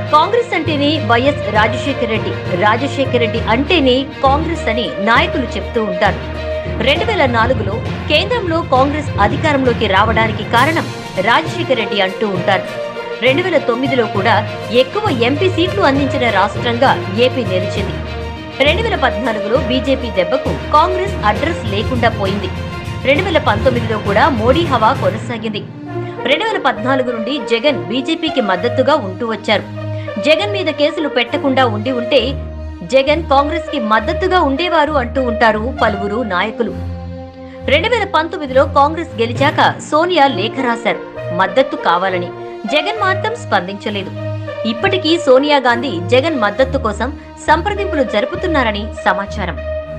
కాంగ్రెస్ అంటేనే వైఎస్ రాజశేఖర రెడ్డి రాజశేఖర రెడ్డి అంటేనే కాంగ్రెస్ అని నాయకులు చెప్తూ ఉంటారు రెండు వేల నాలుగులో కేంద్రంలో కాంగ్రెస్ అధికారంలోకి రావడానికి కారణం రాజశేఖర రెడ్డి అంటూ ఉంటారు రెండు వేల తొమ్మిదిలో కూడా ఎక్కువ ఎంపీ సీట్లు అందించిన రాష్ట్రంగా ఏపీ నిలిచింది రెండు వేల పద్నాలుగులో బీజేపీ దెబ్బకు కాంగ్రెస్ అడ్రస్ లేకుండా పోయింది రెండు వేల పంతొమ్మిదిలో కూడా మోడీ హవా కొనసాగింది రెండు వేల పద్నాలుగు నుండి జగన్ బీజేపీకి మద్దతుగా ఉంటూ వచ్చారు జగన్ మీద కేసులు పెట్టకుండా ఉండి ఉంటే జగన్ కాంగ్రెస్ కి మద్దతుగా ఉండేవారు అంటూ ఉంటారు పలువురు నాయకులు రెండు వేల పంతొమ్మిదిలో కాంగ్రెస్ గెలిచాక సోనియా లేఖ రాశారు మద్దతు కావాలని జగన్ మాత్రం స్పందించలేదు ఇప్పటికీ సోనియా గాంధీ జగన్ మద్దతు కోసం సంప్రదింపులు జరుపుతున్నారని సమాచారం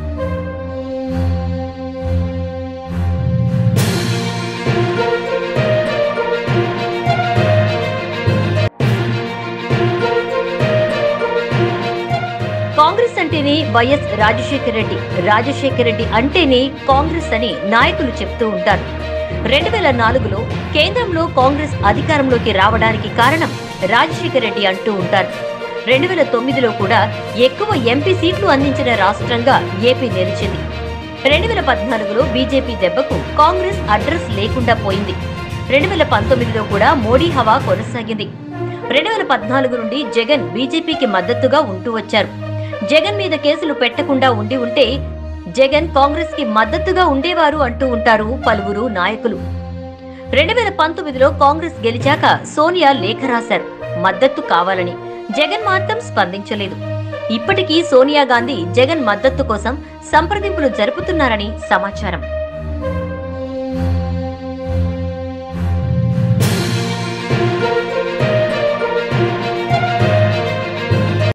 కాంగ్రెస్ అంటేనే వైఎస్ రాజశేఖర రెడ్డి రాజశేఖర రెడ్డి అంటేనే కాంగ్రెస్ అని నాయకులు చెప్తూ ఉంటారు రెండు వేల నాలుగులో కేంద్రంలో కాంగ్రెస్ అధికారంలోకి రావడానికి కారణం రాజశేఖర రెడ్డి అంటూ ఉంటారు రెండు వేల తొమ్మిదిలో కూడా ఎక్కువ ఎంపీ సీట్లు అందించిన రాష్ట్రంగా ఏపీ నిలిచింది రెండు వేల పద్నాలుగులో బీజేపీ దెబ్బకు కాంగ్రెస్ అడ్రస్ లేకుండా పోయింది రెండు వేల పంతొమ్మిదిలో కూడా మోడీ హవా కొనసాగింది రెండు వేల పద్నాలుగు నుండి జగన్ బీజేపీకి మద్దతుగా ఉంటూ వచ్చారు జగన్ మీద కేసులు పెట్టకుండా ఉండి ఉంటే జగన్ కాంగ్రెస్ కి మద్దతుగా ఉండేవారు అంటూ ఉంటారు పలువురు నాయకులు రెండు వేల పంతొమ్మిదిలో కాంగ్రెస్ గెలిచాక సోనియా లేఖ రాశారు మద్దతు కావాలని జగన్ మాత్రం స్పందించలేదు ఇప్పటికీ సోనియా గాంధీ జగన్ మద్దతు కోసం సంప్రదింపులు జరుపుతున్నారని సమాచారం